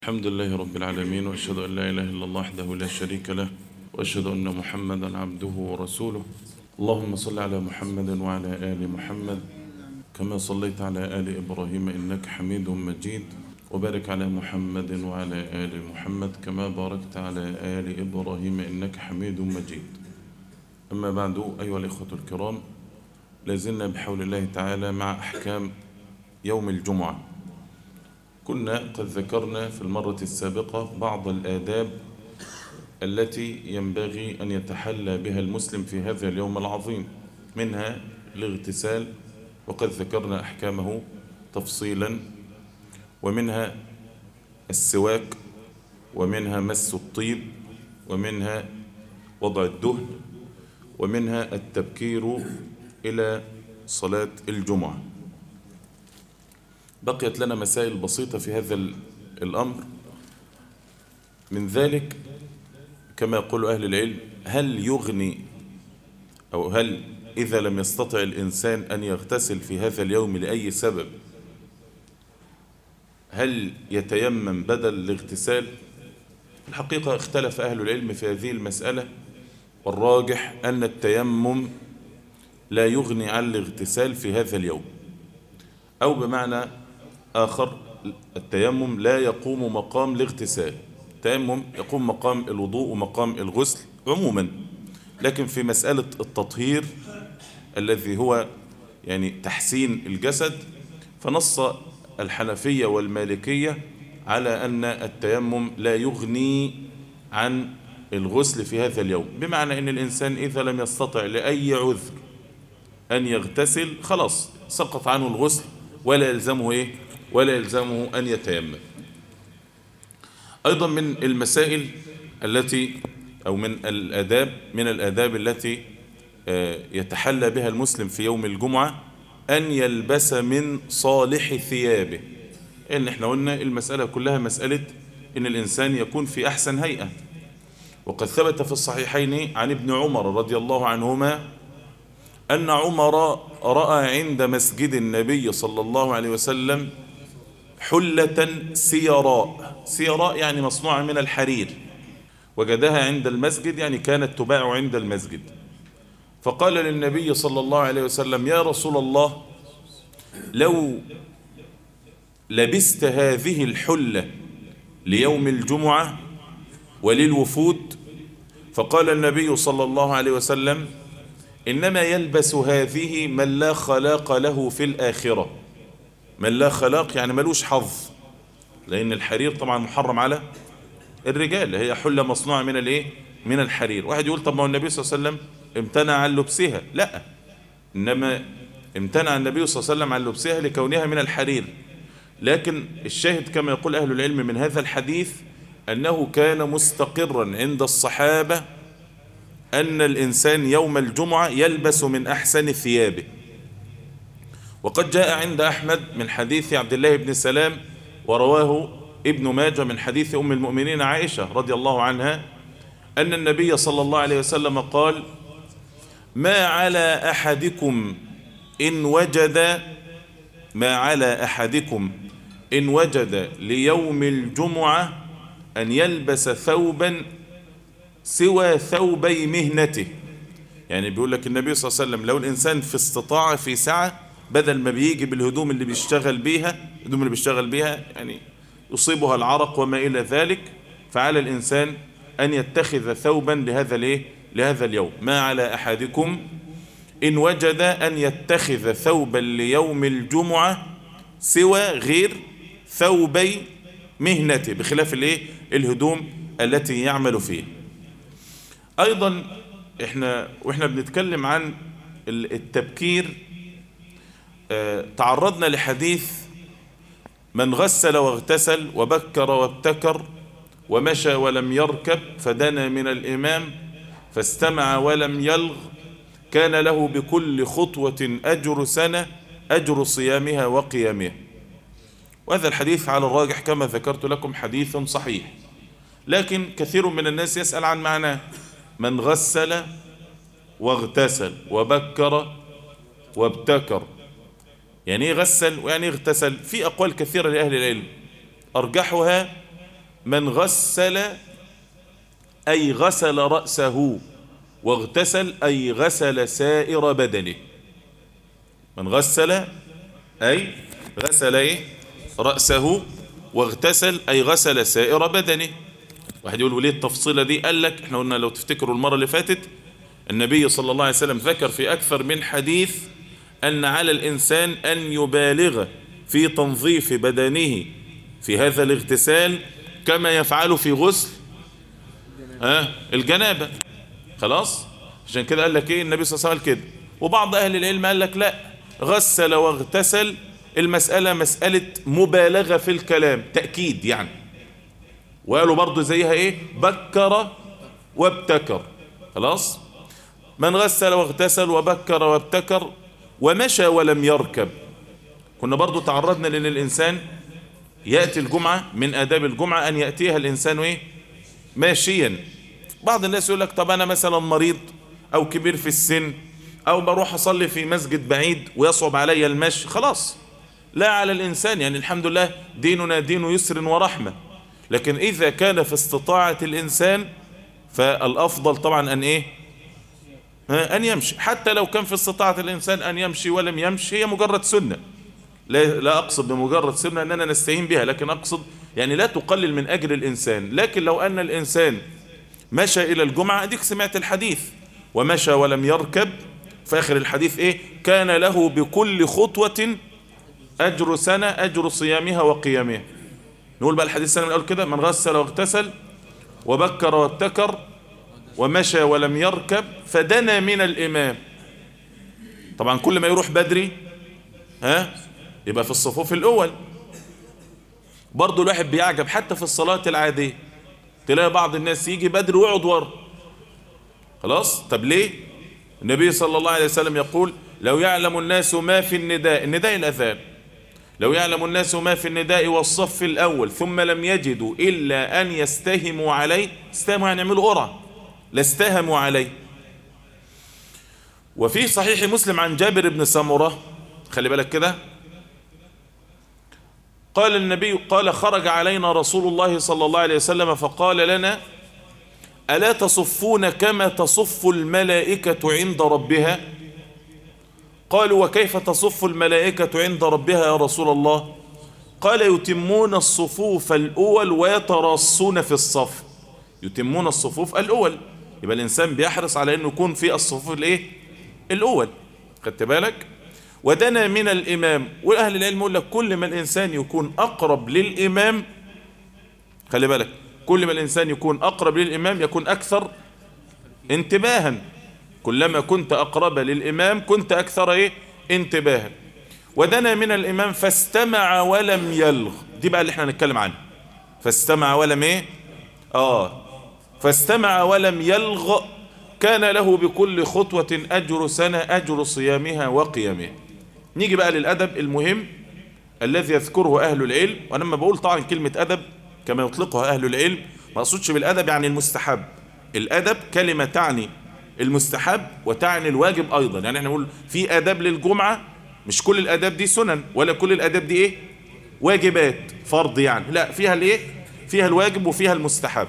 الحمد لله رب العالمين وأشهد أن لا إله إلا الله وحده لا شريك له وأشهد أن محمدا عبده ورسوله اللهم صل على محمد وعلى آل محمد كما صليت على آل إبراهيم إنك حميد مجيد وبارك على محمد وعلى آل محمد كما باركت على آل إبراهيم إنك حميد مجيد أما بعد أيها الإخوة الكرام لازلنا بحول الله تعالى مع أحكام يوم الجمعة كنا قد ذكرنا في المرة السابقة بعض الآداب التي ينبغي أن يتحلى بها المسلم في هذا اليوم العظيم منها الاغتسال وقد ذكرنا أحكامه تفصيلا ومنها السواك ومنها مس الطيب ومنها وضع الدهن ومنها التبكير إلى صلاة الجمعة بقيت لنا مسائل بسيطة في هذا الأمر من ذلك كما يقول أهل العلم هل يغني أو هل إذا لم يستطع الإنسان أن يغتسل في هذا اليوم لأي سبب هل يتيمم بدل الاغتسال الحقيقة اختلف أهل العلم في هذه المسألة والراجح أن التيمم لا يغني عن الاغتسال في هذا اليوم أو بمعنى آخر التيمم لا يقوم مقام الاغتسال التيمم يقوم مقام الوضوء ومقام الغسل عموما لكن في مسألة التطهير الذي هو يعني تحسين الجسد فنص الحنفية والمالكية على أن التيمم لا يغني عن الغسل في هذا اليوم بمعنى أن الإنسان إذا لم يستطع لأي عذر أن يغتسل خلاص سقط عنه الغسل ولا يلزمه إيه ولا يلزمه أن يتيمم أيضا من المسائل التي أو من الأداب من الأداب التي يتحلى بها المسلم في يوم الجمعة أن يلبس من صالح ثيابه إن احنا قلنا المسألة كلها مسألة إن الإنسان يكون في أحسن هيئة وقد ثبت في الصحيحين عن ابن عمر رضي الله عنهما أن عمر رأى عند مسجد النبي صلى الله عليه وسلم حلة سيراء سيراء يعني مصنوعة من الحرير وجدها عند المسجد يعني كانت تباع عند المسجد فقال للنبي صلى الله عليه وسلم يا رسول الله لو لبست هذه الحلة ليوم الجمعة وللوفود فقال النبي صلى الله عليه وسلم إنما يلبس هذه من لا خلاق له في الآخرة من لا خلاق يعني ملوش حظ لأن الحرير طبعا محرم على الرجال هي حلة مصنوعة من الايه من الحرير واحد يقول طب ما هو النبي صلى الله عليه وسلم امتنع عن لبسها لا إنما امتنع النبي صلى الله عليه وسلم عن لبسها لكونها من الحرير لكن الشاهد كما يقول أهل العلم من هذا الحديث أنه كان مستقرا عند الصحابة أن الإنسان يوم الجمعة يلبس من أحسن ثيابه وقد جاء عند أحمد من حديث عبد الله بن سلام ورواه ابن ماجه من حديث أم المؤمنين عائشة رضي الله عنها أن النبي صلى الله عليه وسلم قال ما على أحدكم إن وجد ما على أحدكم إن وجد ليوم الجمعة أن يلبس ثوبا سوى ثوبي مهنته يعني بيقول لك النبي صلى الله عليه وسلم لو الإنسان في استطاعة في سعة بدل ما بيجي بالهدوم اللي بيشتغل بيها الهدوم اللي بيشتغل بيها يعني يصيبها العرق وما إلى ذلك فعلى الإنسان أن يتخذ ثوبا لهذا الايه لهذا اليوم ما على أحدكم إن وجد أن يتخذ ثوبا ليوم الجمعة سوى غير ثوبي مهنته بخلاف الايه الهدوم التي يعمل فيه ايضا احنا واحنا بنتكلم عن التبكير اه تعرضنا لحديث من غسل واغتسل وبكر وابتكر ومشى ولم يركب فدنا من الامام فاستمع ولم يلغ كان له بكل خطوة اجر سنة اجر صيامها وقيامها وهذا الحديث على الراجح كما ذكرت لكم حديث صحيح لكن كثير من الناس يسأل عن معناه من غسل واغتسل وبكر وابتكر يعني ايه غسل ويعني ايه اغتسل في أقوال كثيرة لأهل العلم أرجحها من غسل أي غسل رأسه واغتسل أي غسل سائر بدنه من غسل أي غسل إيه؟ رأسه واغتسل أي غسل سائر بدنه واحد يقول ليه التفصيلة دي قال لك احنا قلنا لو تفتكروا المرة اللي فاتت النبي صلى الله عليه وسلم ذكر في أكثر من حديث أن على الإنسان أن يبالغ في تنظيف بدنه في هذا الاغتسال كما يفعل في غسل آه الجنابة خلاص عشان كده قال لك ايه النبي صلى الله عليه وسلم كده وبعض اهل العلم قال لك لا غسل واغتسل المسألة مسألة مبالغة في الكلام تأكيد يعني وقالوا برضو زيها ايه بكر وابتكر خلاص من غسل واغتسل وبكر وابتكر ومشى ولم يركب كنا برضو تعرضنا لأن الإنسان يأتي الجمعة من آداب الجمعة أن يأتيها الإنسان ايه ماشيا بعض الناس يقول لك طب أنا مثلا مريض أو كبير في السن أو بروح أصلي في مسجد بعيد ويصعب علي المشي خلاص لا على الإنسان يعني الحمد لله ديننا دين يسر ورحمة لكن إذا كان في استطاعة الإنسان فالأفضل طبعا أن إيه أن يمشي حتى لو كان في استطاعة الإنسان أن يمشي ولم يمشي هي مجرد سنة لا, لا أقصد بمجرد سنة أننا نستهين بها لكن أقصد يعني لا تقلل من أجر الإنسان لكن لو أن الإنسان مشى إلى الجمعة أديك سمعت الحديث ومشى ولم يركب في آخر الحديث إيه كان له بكل خطوة أجر سنة أجر صيامها وقيامها نقول بقى الحديث السنة من الأول كده من غسل واغتسل وبكر وابتكر ومشى ولم يركب فدنا من الإمام طبعا كل ما يروح بدري ها يبقى في الصفوف الأول برضو الواحد بيعجب حتى في الصلاة العادية تلاقي بعض الناس يجي بدري ويقعد ورا خلاص طب ليه النبي صلى الله عليه وسلم يقول لو يعلم الناس ما في النداء النداء الأذان لو يعلم الناس ما في النداء والصف الأول ثم لم يجدوا إلا أن يستهموا عليه استهموا يعني يعملوا قرعة لاستهموا عليه وفي صحيح مسلم عن جابر بن سمرة خلي بالك كده قال النبي قال خرج علينا رسول الله صلى الله عليه وسلم فقال لنا ألا تصفون كما تصف الملائكة عند ربها قالوا وكيف تصف الملائكة عند ربها يا رسول الله قال يتمون الصفوف الأول ويتراصون في الصف يتمون الصفوف الأول يبقى الإنسان بيحرص على أنه يكون في الصفوف الإيه الأول خدت بالك ودنا من الإمام وأهل العلم يقول لك كل ما الإنسان يكون أقرب للإمام خلي بالك كل ما الإنسان يكون أقرب للإمام يكون أكثر انتباها كلما كنت أقرب للإمام كنت أكثر إيه؟ انتباها ودنا من الإمام فاستمع ولم يلغ دي بقى اللي احنا هنتكلم عنه فاستمع ولم ايه اه فاستمع ولم يلغ كان له بكل خطوة أجر سنة أجر صيامها وقيامها نيجي بقى للأدب المهم الذي يذكره أهل العلم وأنا لما بقول طبعا كلمة أدب كما يطلقها أهل العلم ما أقصدش بالأدب يعني المستحب الأدب كلمة تعني المستحب وتعني الواجب أيضا يعني احنا نقول في آداب للجمعة مش كل الآداب دي سنن ولا كل الآداب دي إيه واجبات فرض يعني لا فيها الإيه فيها الواجب وفيها المستحب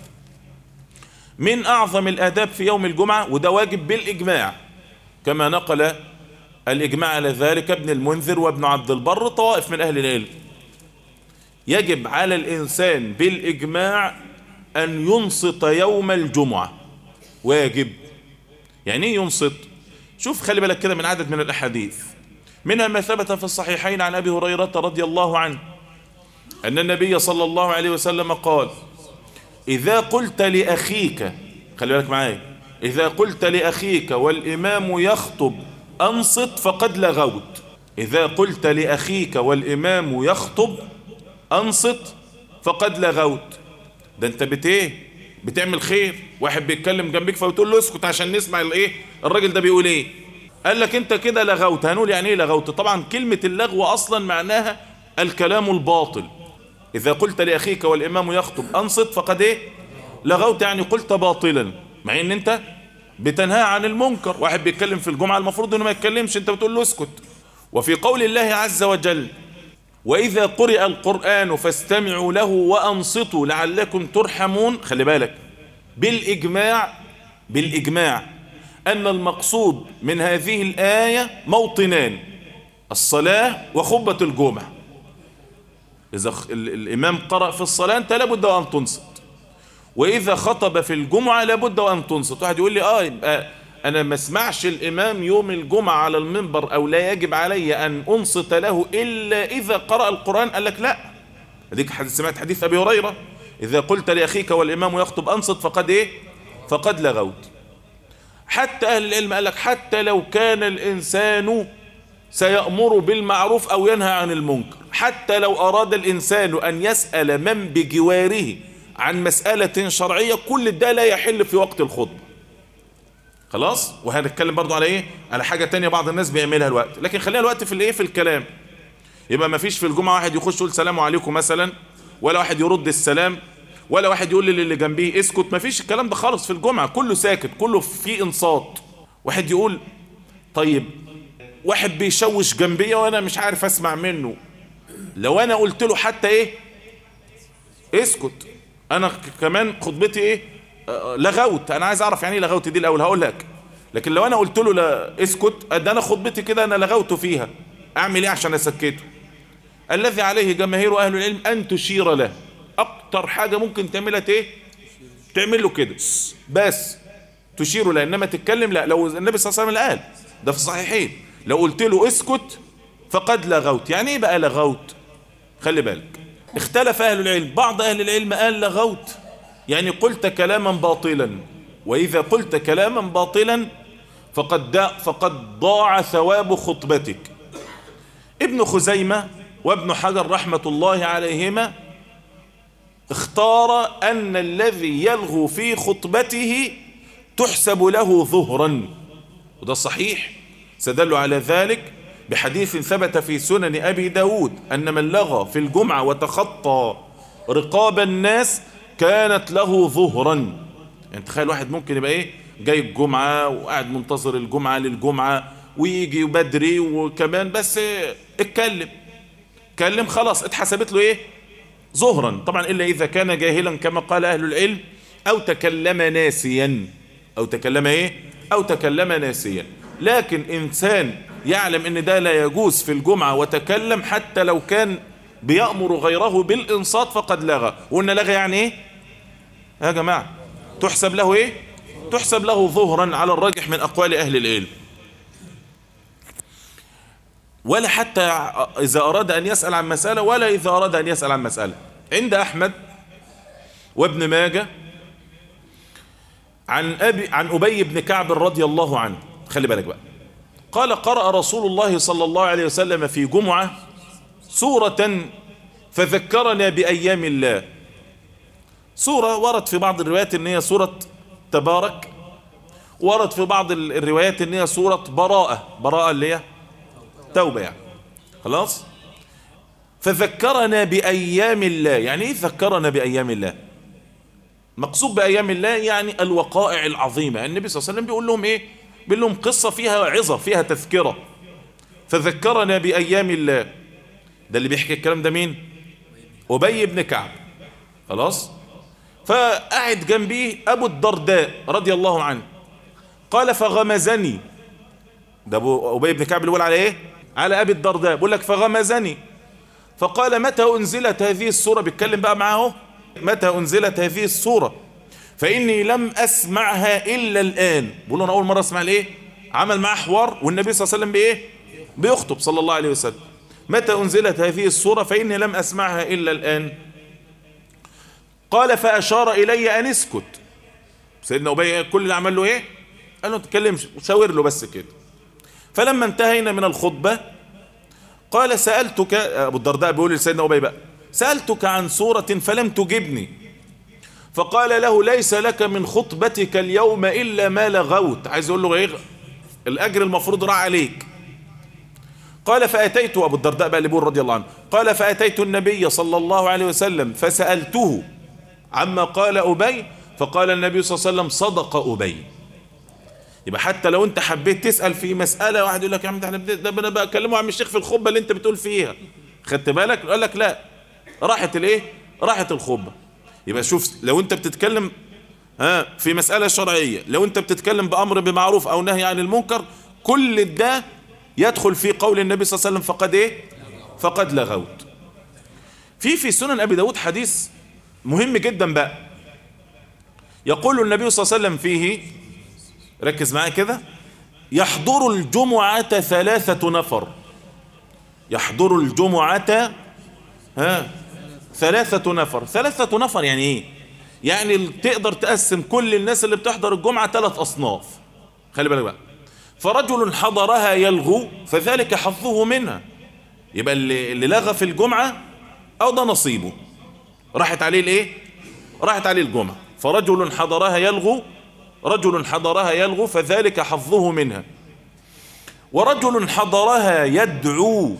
من أعظم الآداب في يوم الجمعة وده واجب بالإجماع كما نقل الإجماع على ذلك ابن المنذر وابن عبد البر طوائف من أهل العلم يجب على الإنسان بالإجماع أن ينصت يوم الجمعة واجب يعني ايه ينصت شوف خلي بالك كده من عدد من الأحاديث منها ما ثبت في الصحيحين عن أبي هريرة رضي الله عنه أن النبي صلى الله عليه وسلم قال إذا قلت لأخيك خلي بالك معايا إذا قلت لأخيك والإمام يخطب أنصت فقد لغوت إذا قلت لأخيك والإمام يخطب أنصت فقد لغوت ده أنت بت إيه بتعمل خير واحد بيتكلم جنبك فبتقول له اسكت عشان نسمع الايه الراجل ده بيقول ايه قال لك انت كده لغوت هنقول يعني ايه لغوت طبعا كلمة اللغو اصلا معناها الكلام الباطل اذا قلت لاخيك والامام يخطب انصت فقد ايه لغوت يعني قلت باطلا مع ان انت بتنهى عن المنكر واحد بيتكلم في الجمعة المفروض انه ما يتكلمش انت بتقول له اسكت وفي قول الله عز وجل وإذا قرئ القرآن فاستمعوا له وأنصتوا لعلكم ترحمون خلي بالك بالإجماع بالإجماع أن المقصود من هذه الآية موطنان الصلاة وخطبة الجمعة إذا الإمام قرأ في الصلاة أنت لابد أن تنصت وإذا خطب في الجمعة لابد أن تنصت واحد يقول لي آه يبقى أنا ما اسمعش الإمام يوم الجمعة على المنبر أو لا يجب علي أن أنصت له إلا إذا قرأ القرآن قال لك لا هذيك سمعت حديث أبي هريرة إذا قلت لأخيك والإمام يخطب أنصت فقد إيه فقد لغوت حتى أهل العلم قال لك حتى لو كان الإنسان سيأمر بالمعروف أو ينهى عن المنكر حتى لو أراد الإنسان أن يسأل من بجواره عن مسألة شرعية كل ده لا يحل في وقت الخطبة خلاص وهنتكلم برضو على ايه على حاجة تانية بعض الناس بيعملها الوقت لكن خلينا الوقت في الايه في الكلام يبقى ما فيش في الجمعة واحد يخش يقول سلام عليكم مثلا ولا واحد يرد السلام ولا واحد يقول للي جنبيه اسكت ما فيش الكلام ده خالص في الجمعة كله ساكت كله في انصات واحد يقول طيب واحد بيشوش جنبي وانا مش عارف اسمع منه لو انا قلت له حتى ايه اسكت انا كمان خطبتي ايه لغوت انا عايز اعرف يعني ايه لغوت دي الاول هقول لك لكن لو انا قلت له لا اسكت ده انا خطبتي كده انا لغوت فيها اعمل ايه عشان اسكته الذي عليه جماهير اهل العلم ان تشير له اكتر حاجة ممكن تعملها ايه تعمل له كده بس تشير له انما تتكلم لا لو النبي صلى الله عليه وسلم قال ده في الصحيحين لو قلت له اسكت فقد لغوت يعني ايه بقى لغوت خلي بالك اختلف اهل العلم بعض اهل العلم قال لغوت يعني قلت كلاما باطلا واذا قلت كلاما باطلا فقد دا فقد ضاع ثواب خطبتك ابن خزيمة وابن حجر رحمة الله عليهما اختار ان الذي يلغو في خطبته تحسب له ظهرا وده صحيح سدل على ذلك بحديث ثبت في سنن أبي داود أن من لغى في الجمعة وتخطى رقاب الناس كانت له ظهرا يعني تخيل واحد ممكن يبقى ايه جاي الجمعة وقاعد منتظر الجمعة للجمعة ويجي بدري وكمان بس اتكلم اتكلم خلاص اتحسبت له ايه ظهرا طبعا إلا إذا كان جاهلا كما قال أهل العلم أو تكلم ناسيا أو تكلم ايه أو تكلم ناسيا لكن إنسان يعلم ان ده لا يجوز في الجمعة وتكلم حتى لو كان بيأمر غيره بالإنصات فقد لغى وإن لغى يعني ايه يا جماعة تحسب له ايه تحسب له ظهرا على الراجح من أقوال أهل العلم ولا حتى إذا أراد أن يسأل عن مسألة ولا إذا أراد أن يسأل عن مسألة عند أحمد وابن ماجه عن أبي عن أبي بن كعب رضي الله عنه خلي بالك بقى قال قرأ رسول الله صلى الله عليه وسلم في جمعة سورة فذكرنا بأيام الله سورة ورد في بعض الروايات ان هي سورة تبارك ورد في بعض الروايات ان هي سورة براءة براءة اللي هي توبة يعني خلاص فذكرنا بأيام الله يعني ايه ذكرنا بأيام الله مقصود بأيام الله يعني الوقائع العظيمة النبي صلى الله عليه وسلم بيقول لهم ايه بيقول لهم قصة فيها عظة فيها تذكرة فذكرنا بأيام الله ده اللي بيحكي الكلام ده مين أبي بن كعب خلاص فقعد جنبيه أبو الدرداء رضي الله عنه قال فغمزني ده أبو أبي بن كعب اللي بيقول على إيه على أبي الدرداء بيقول لك فغمزني فقال متى أنزلت هذه السورة بيتكلم بقى معاه متى أنزلت هذه السورة فإني لم أسمعها إلا الآن بقول أنا أول مرة أسمع الإيه عمل معاه حوار والنبي صلى الله عليه وسلم بإيه بيخطب صلى الله عليه وسلم متى أنزلت هذه السورة فإني لم أسمعها إلا الآن قال فأشار إلي أن اسكت سيدنا أبي كل اللي عمل له إيه قال له تتكلمش شاور له بس كده فلما انتهينا من الخطبة قال سألتك أبو الدرداء بيقول لسيدنا أبي بقى سألتك عن سورة فلم تجبني فقال له ليس لك من خطبتك اليوم إلا ما لغوت عايز يقول له ايه الأجر المفروض راح عليك قال فأتيت أبو الدرداء بقى لبور رضي الله عنه قال فأتيت النبي صلى الله عليه وسلم فسألته عما قال أبي فقال النبي صلى الله عليه وسلم صدق أبي يبقى حتى لو انت حبيت تسأل في مسألة واحد يقول لك يا عم ده احنا ده انا بكلمه عم الشيخ في الخطبة اللي انت بتقول فيها خدت بالك قال لك لا راحت الايه راحت الخطبه يبقى شوف لو انت بتتكلم ها في مسألة شرعية لو انت بتتكلم بأمر بمعروف او نهي عن المنكر كل ده يدخل في قول النبي صلى الله عليه وسلم فقد ايه فقد لغوت في في سنن ابي داود حديث مهم جدا بقى يقول النبي صلى الله عليه وسلم فيه ركز معايا كده يحضر الجمعة ثلاثة نفر يحضر الجمعة ها ثلاثة نفر ثلاثة نفر يعني ايه يعني تقدر تقسم كل الناس اللي بتحضر الجمعة ثلاث أصناف خلي بالك بقى فرجل حضرها يلغو فذلك حظه منها يبقى اللي, اللي لغى في الجمعة أو ده نصيبه راحت عليه الايه راحت عليه الجمعة فرجل حضرها يلغو رجل حضرها يلغو فذلك حظه منها ورجل حضرها يدعو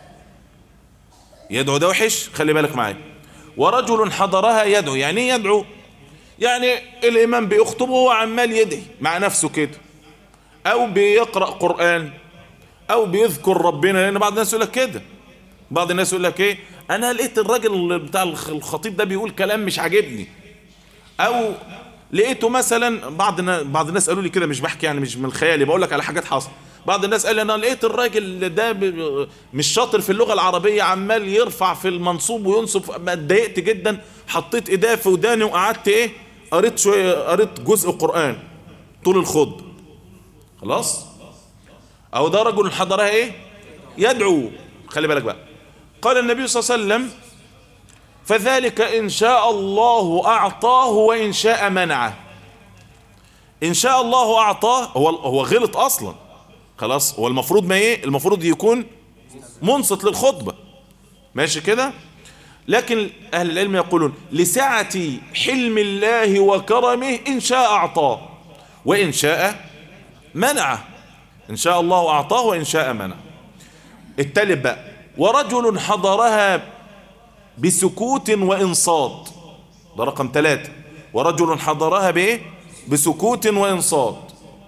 يدعو ده وحش خلي بالك معايا ورجل حضرها يدعو يعني ايه يدعو يعني الامام بيخطب وهو عمال يدعي مع نفسه كده او بيقرأ قرآن او بيذكر ربنا لان بعض الناس يقول لك كده بعض الناس يقول لك ايه انا لقيت الراجل بتاع الخطيب ده بيقول كلام مش عاجبني او لقيته مثلا بعض بعض الناس قالوا لي كده مش بحكي يعني مش من خيالي بقول لك على حاجات حصلت بعض الناس قال لي انا لقيت الراجل ده مش شاطر في اللغه العربيه عمال يرفع في المنصوب وينصب اتضايقت جدا حطيت ايديا في وداني وقعدت ايه قريت شويه قريت جزء قران طول الخطبه خلاص او ده رجل حضرها ايه يدعو خلي بالك بقى قال النبي صلى الله عليه وسلم فذلك إن شاء الله أعطاه وإن شاء منعه إن شاء الله أعطاه هو هو غلط أصلا خلاص هو المفروض ما إيه المفروض يكون منصت للخطبة ماشي كده لكن أهل العلم يقولون لسعة حلم الله وكرمه إن شاء أعطاه وإن شاء منعه إن شاء الله أعطاه وإن شاء منعه التالت بقى ورجل حضرها بسكوت وإنصات ده رقم ثلاثة ورجل حضرها بإيه بسكوت وإنصات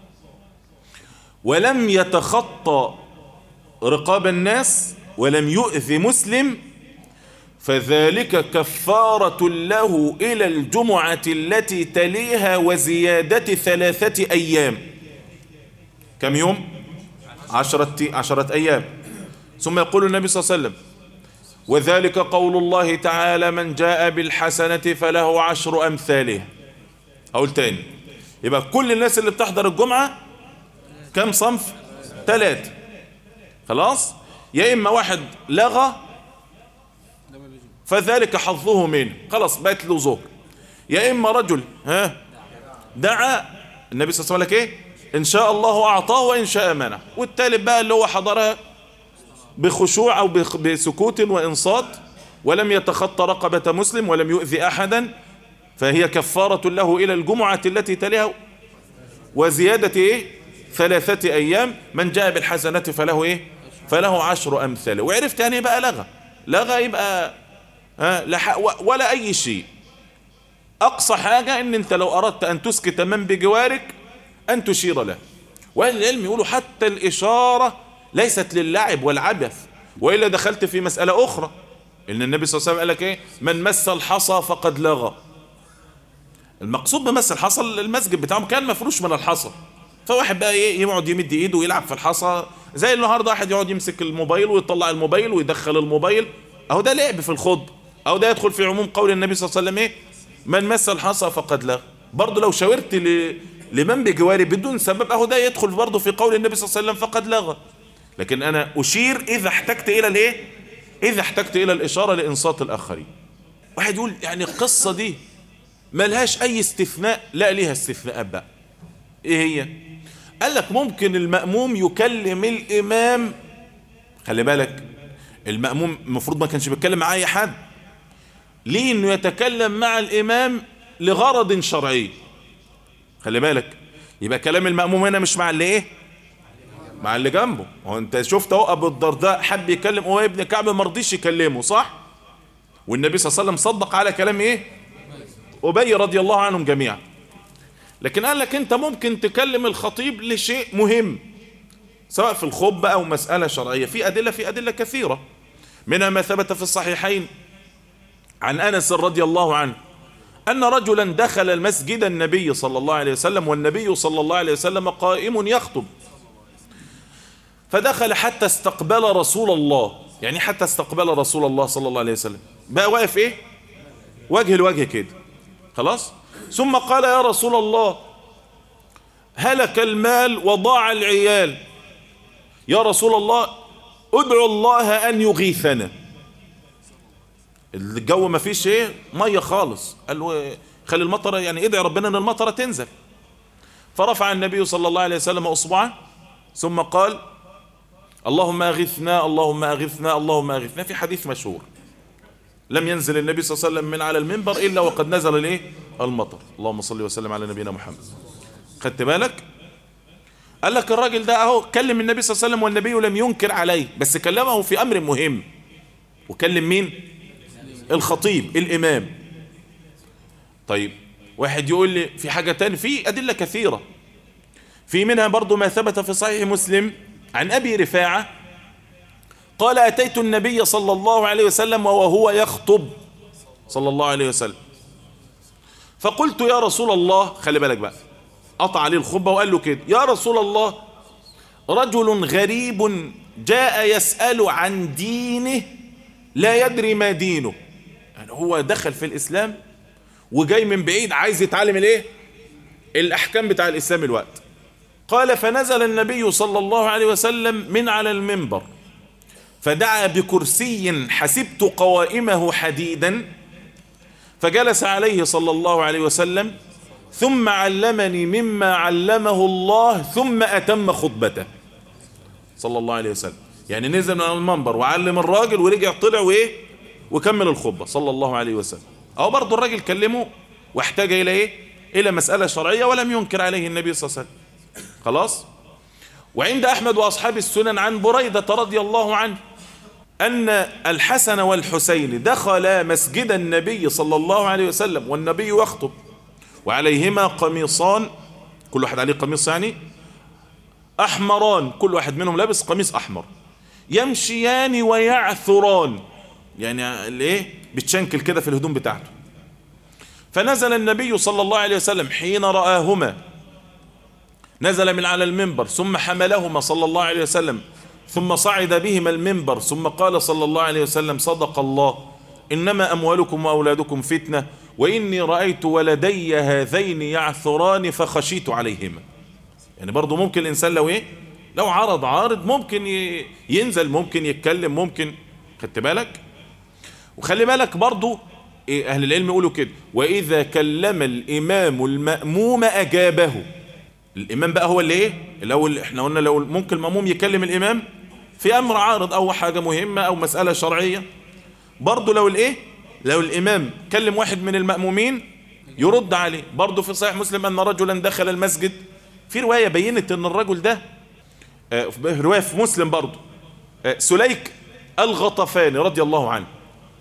ولم يتخطى رقاب الناس ولم يؤذي مسلم فذلك كفارة له إلى الجمعة التي تليها وزيادة ثلاثة أيام كم يوم عشرة, عشرة أيام ثم يقول النبي صلى الله عليه وسلم وذلك قول الله تعالى من جاء بالحسنة فله عشر أمثاله أقول تاني يبقى كل الناس اللي بتحضر الجمعة كم صنف ثلاثة خلاص يا إما واحد لغى فذلك حظه منه خلاص بقت له ظهر يا إما رجل ها دعا النبي صلى الله عليه وسلم ايه إن شاء الله أعطاه وإن شاء منع والتالت بقى اللي هو حضرها بخشوع أو بسكوت وإنصات ولم يتخطى رقبة مسلم ولم يؤذي أحدا فهي كفارة له إلى الجمعة التي تليها وزيادة إيه ثلاثة أيام من جاء بالحسنة فله إيه فله عشر أمثال وعرفت يعني بقى لغى لغى يبقى ها ولا أي شيء أقصى حاجة إن أنت لو أردت أن تسكت من بجوارك أن تشير له وأهل العلم يقولوا حتى الإشارة ليست للعب والعبث وإلا دخلت في مسألة أخرى إن النبي صلى الله عليه وسلم قال لك إيه من مس الحصى فقد لغى المقصود بمس الحصى المسجد بتاعهم كان مفروش من الحصى فواحد بقى ايه يقعد يمد ايده ويلعب في الحصى زي النهارده واحد يقعد يمسك الموبايل ويطلع الموبايل ويدخل الموبايل اهو ده لعب في الخطب اهو ده يدخل في عموم قول النبي صلى الله عليه وسلم ايه من مس الحصى فقد لغى برضه لو شاورت ل... لمن بجواري بدون سبب اهو ده يدخل برضه في قول النبي صلى الله عليه وسلم فقد لغى لكن انا اشير اذا احتجت الى الايه اذا احتجت الى الاشاره لانصات الاخرين واحد يقول يعني القصه دي ملهاش اي استثناء لا ليها استثناءات بقى ايه هي قال لك ممكن المأموم يكلم الامام خلي بالك المأموم المفروض ما كانش بيتكلم مع اي حد ليه انه يتكلم مع الامام لغرض شرعي خلي بالك يبقى كلام المأموم هنا مش مع اللي ايه مع اللي جنبه هو انت شفت اهو ابو الدرداء حب يكلم هو ابن كعب ما رضيش يكلمه صح والنبي صلى الله عليه وسلم صدق على كلام ايه ابي رضي الله عنهم جميعا لكن قال لك انت ممكن تكلم الخطيب لشيء مهم سواء في الخطبه او مساله شرعيه في ادله في ادله كثيره منها ما ثبت في الصحيحين عن أنس رضي الله عنه أن رجلا دخل المسجد النبي صلى الله عليه وسلم والنبي صلى الله عليه وسلم قائم يخطب فدخل حتى استقبل رسول الله يعني حتى استقبل رسول الله صلى الله عليه وسلم بقى واقف ايه وجه الوجه كده خلاص ثم قال يا رسول الله هلك المال وضاع العيال يا رسول الله ادعو الله ان يغيثنا الجو ما فيش ايه ميه خالص قال له خلي المطره يعني ادعي ربنا ان المطره تنزل فرفع النبي صلى الله عليه وسلم اصبعه ثم قال اللهم اغثنا اللهم اغثنا اللهم اغثنا في حديث مشهور لم ينزل النبي صلى الله عليه وسلم من على المنبر الا وقد نزل الايه المطر اللهم صل وسلم على نبينا محمد خدت بالك قال لك الراجل ده اهو كلم النبي صلى الله عليه وسلم والنبي لم ينكر عليه بس كلمه في امر مهم وكلم مين الخطيب الامام طيب واحد يقول لي في حاجة تاني في ادلة كثيرة في منها برضو ما ثبت في صحيح مسلم عن ابي رفاعة قال اتيت النبي صلى الله عليه وسلم وهو يخطب صلى الله عليه وسلم فقلت يا رسول الله خلي بالك بقى قطع عليه الخطبة وقال له كده يا رسول الله رجل غريب جاء يسأل عن دينه لا يدري ما دينه يعني هو دخل في الإسلام وجاي من بعيد عايز يتعلم الايه الأحكام بتاع الإسلام الوقت قال فنزل النبي صلى الله عليه وسلم من على المنبر فدعا بكرسي حسبت قوائمه حديدا فجلس عليه صلى الله عليه وسلم ثم علمني مما علمه الله ثم أتم خطبته صلى الله عليه وسلم يعني نزل من المنبر وعلم الراجل ورجع طلع وايه وكمل الخطبة صلى الله عليه وسلم أو برضه الراجل كلمه واحتاج إلى إيه إلى مسألة شرعية ولم ينكر عليه النبي صلى الله عليه وسلم خلاص وعند أحمد وأصحاب السنن عن بريدة رضي الله عنه أن الحسن والحسين دخل مسجد النبي صلى الله عليه وسلم والنبي يخطب وعليهما قميصان كل واحد عليه قميص يعني أحمران كل واحد منهم لابس قميص أحمر يمشيان ويعثران يعني الايه بتشنكل كده في الهدوم بتاعته فنزل النبي صلى الله عليه وسلم حين رآهما نزل من على المنبر ثم حملهما صلى الله عليه وسلم ثم صعد بهما المنبر ثم قال صلى الله عليه وسلم صدق الله إنما أموالكم وأولادكم فتنة وإني رأيت ولدي هذين يعثران فخشيت عليهما يعني برضو ممكن الإنسان لو إيه لو عرض عارض ممكن ينزل ممكن يتكلم ممكن خدت بالك وخلي بالك برضو إيه أهل العلم يقولوا كده وإذا كلم الإمام المأموم أجابه الإمام بقى هو اللي إيه الأول إحنا قلنا لو ممكن المأموم يكلم الإمام في أمر عارض أو حاجة مهمة أو مسألة شرعية برضو لو الإيه لو الإمام كلم واحد من المأمومين يرد عليه برضو في صحيح مسلم أن رجلا دخل المسجد في رواية بينت أن الرجل ده آه رواية في مسلم برضو آه سليك الغطفاني رضي الله عنه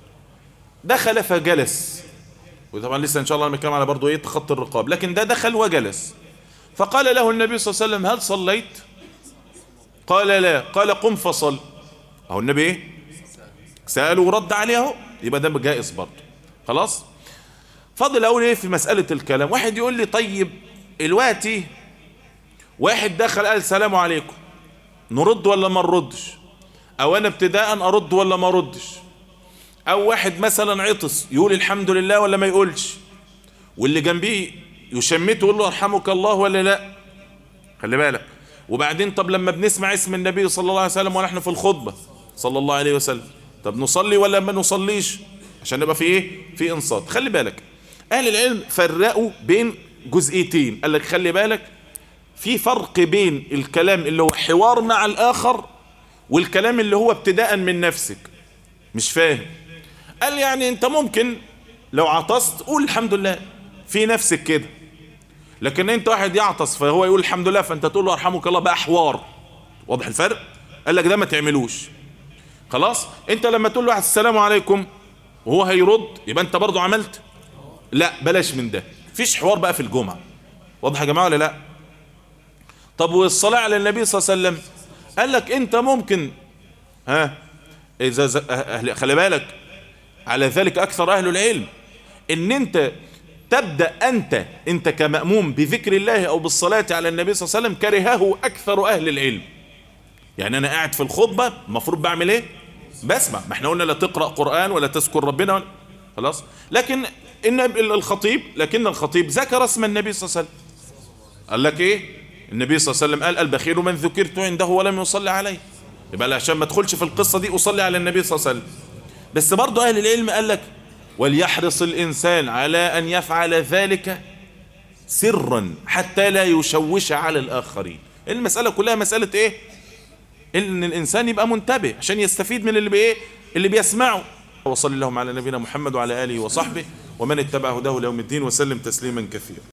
دخل فجلس وطبعا لسه ان شاء الله نتكلم على برضه ايه تخطي الرقاب لكن ده دخل وجلس فقال له النبي صلى الله عليه وسلم هل صليت قال لا قال قم فصل اهو النبي ايه سأله ورد عليه اهو يبقى ده جائز برضه خلاص فاضل اقول ايه في مسألة الكلام واحد يقول لي طيب الوقتي واحد دخل قال السلام عليكم نرد ولا ما نردش او انا ابتداء ارد ولا ما اردش او واحد مثلا عطس يقول الحمد لله ولا ما يقولش واللي جنبيه يشمته يقول له ارحمك الله ولا لا خلي بالك وبعدين طب لما بنسمع اسم النبي صلى الله عليه وسلم ونحن في الخطبة صلى الله عليه وسلم طب نصلي ولا ما نصليش عشان نبقى في ايه في انصات خلي بالك اهل العلم فرقوا بين جزئيتين قال لك خلي بالك في فرق بين الكلام اللي هو حوار مع الاخر والكلام اللي هو ابتداء من نفسك مش فاهم قال يعني انت ممكن لو عطست قول الحمد لله في نفسك كده لكن انت واحد يعطس فهو يقول الحمد لله فانت تقول له ارحمك الله بقى حوار واضح الفرق قال لك ده ما تعملوش خلاص انت لما تقول له واحد السلام عليكم وهو هيرد يبقى انت برضو عملت لا بلاش من ده فيش حوار بقى في الجمعة واضح يا جماعة ولا لا طب والصلاة على النبي صلى الله عليه وسلم قال لك انت ممكن ها إذا ز... أهل... خلي بالك على ذلك أكثر أهل العلم إن أنت تبدأ أنت أنت كمأموم بذكر الله أو بالصلاة على النبي صلى الله عليه وسلم كرهه أكثر أهل العلم يعني أنا قاعد في الخطبة المفروض بعمل إيه بسمع ما احنا قلنا لا تقرأ قرآن ولا تذكر ربنا ولا خلاص لكن إن الخطيب لكن الخطيب ذكر اسم النبي صلى الله عليه وسلم قال لك إيه النبي صلى الله عليه وسلم قال البخيل من ذكرت عنده ولم يصلي عليه يبقى عشان ما تدخلش في القصة دي أصلي على النبي صلى الله عليه وسلم بس برضه أهل العلم قال لك وليحرص الإنسان على أن يفعل ذلك سرا حتى لا يشوش على الآخرين المسألة كلها مسألة إيه إن الإنسان يبقى منتبه عشان يستفيد من اللي بإيه اللي بيسمعه وصلي اللهم على نبينا محمد وعلى آله وصحبه ومن اتبع هداه ليوم الدين وسلم تسليما كثيرا